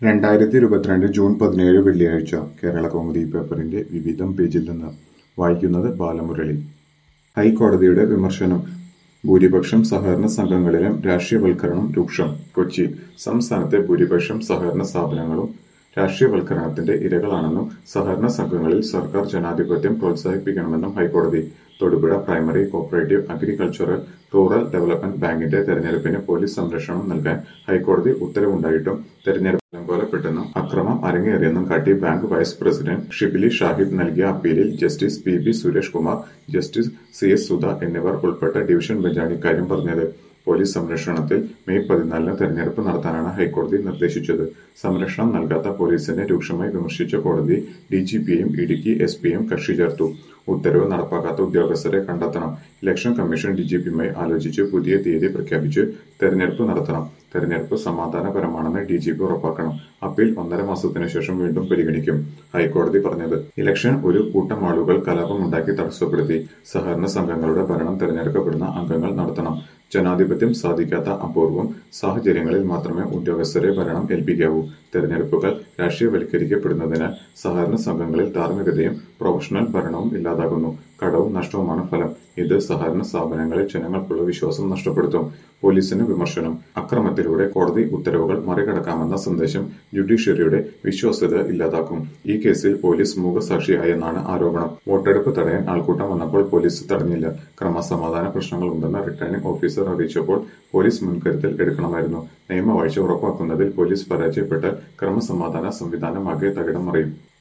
രണ്ടായിരത്തി ഇരുപത്തിരണ്ട് ജൂൺ പതിനേഴ് വെള്ളിയാഴ്ച കേരള കൗമുദി പേപ്പറിന്റെ വിവിധം പേജിൽ നിന്ന് വായിക്കുന്നത് ബാലമുരളി ഹൈക്കോടതിയുടെ വിമർശനം ഭൂരിപക്ഷം സഹകരണ സംഘങ്ങളിലും രാഷ്ട്രീയവൽക്കരണം രൂക്ഷം കൊച്ചി സംസ്ഥാനത്തെ ഭൂരിപക്ഷം സഹകരണ സ്ഥാപനങ്ങളും രാഷ്ട്രീയവൽക്കരണത്തിന്റെ ഇരകളാണെന്നും സഹകരണ സംഘങ്ങളിൽ സർക്കാർ ജനാധിപത്യം പ്രോത്സാഹിപ്പിക്കണമെന്നും ഹൈക്കോടതി Thodupuzha primary cooperative agricultural rural development ബാങ്കിന്റെ തെരഞ്ഞെടുപ്പിന് പോലീസ് സംരക്ഷണം നൽകാൻ ഹൈക്കോടതി ഉത്തരവുണ്ടായിട്ടും തെരഞ്ഞെടുപ്പ് അലങ്കോലപ്പെട്ടെന്നും അക്രമം അരങ്ങേറിയെന്നും കാട്ടി bank vice president Shibili Shahid നൽകിയ അപ്പീലിൽ justice P B Suresh Kumar justice C S Sudha എന്നിവർ ഉൾപ്പെട്ട ഡിവിഷൻ ബെഞ്ചാണ് ഇക്കാര്യം പറഞ്ഞത് പോലീസ് സംരക്ഷണത്തിൽ മെയ് പതിനാലിന് തെരഞ്ഞെടുപ്പ് നടത്താനാണ് ഹൈക്കോടതി നിർദ്ദേശിച്ചത് സംരക്ഷണം നൽകാത്ത പോലീസിനെ രൂക്ഷമായി വിമർശിച്ച കോടതി ഡിജിപിയെയും ഇടുക്കി എസ് പിയും കക്ഷി ചേർത്തു ഉത്തരവ് നടപ്പാക്കാത്ത ഉദ്യോഗസ്ഥരെ കണ്ടെത്തണം ഇലക്ഷൻ കമ്മീഷൻ ഡിജിപിയുമായി ആലോചിച്ച് പുതിയ തീയതി പ്രഖ്യാപിച്ച് തെരഞ്ഞെടുപ്പ് നടത്തണം തെരഞ്ഞെടുപ്പ് സമാധാനപരമാണെന്ന് ഡിജിപി ഉറപ്പാക്കണം അപ്പീൽ ഒന്നര മാസത്തിനു ശേഷം വീണ്ടും പരിഗണിക്കും ഹൈക്കോടതി പറഞ്ഞത് ഇലക്ഷൻ ഒരു കൂട്ടം ആളുകൾ കലാപമുണ്ടാക്കി തടസ്സപ്പെടുത്തി സഹകരണ സംഘങ്ങളുടെ ഭരണം തെരഞ്ഞെടുക്കപ്പെടുന്ന അംഗങ്ങൾ നടത്തണം ജനാധിപത്യം സാധിക്കാത്ത അപൂർവം സാഹചര്യങ്ങളിൽ മാത്രമേ ഉദ്യോഗസ്ഥരെ ഭരണം ഏൽപ്പിക്കാവൂ തെരഞ്ഞെടുപ്പുകൾ രാഷ്ട്രീയവൽക്കരിക്കപ്പെടുന്നതിനാൽ സഹകരണ സംഘങ്ങളിൽ ധാർമ്മികതയും പ്രൊഫഷണൽ ഭരണവും ഇല്ലാതാകുന്നു കടവും നഷ്ടവുമാണ് ഫലം ഇത് സഹകരണ സ്ഥാപനങ്ങളിൽ ജനങ്ങൾക്കുള്ള വിശ്വാസം നഷ്ടപ്പെടുത്തും പോലീസിന് വിമർശനം അക്രമത്തിലൂടെ കോടതി ഉത്തരവുകൾ മറികടക്കാമെന്ന സന്ദേശം ജുഡീഷ്യറിയുടെ വിശ്വാസ്യത ഇല്ലാതാക്കും ഈ കേസിൽ പോലീസ് മൂകസാക്ഷിയായെന്നാണ് ആരോപണം വോട്ടെടുപ്പ് തടയാൻ ആൾക്കൂട്ടം വന്നപ്പോൾ പോലീസ് തടഞ്ഞില്ല ക്രമസമാധാന പ്രശ്നങ്ങളുണ്ടെന്ന് റിട്ടേണിംഗ് ഓഫീസർ അറിയിച്ചപ്പോൾ പോലീസ് മുൻകരുതൽ എടുക്കണമായിരുന്നു നിയമവാഴ്ച ഉറപ്പാക്കുന്നതിൽ പോലീസ് പരാജയപ്പെട്ടാൽ ക്രമസമാധാന സംവിധാനമാകെ തകിടം മറിയും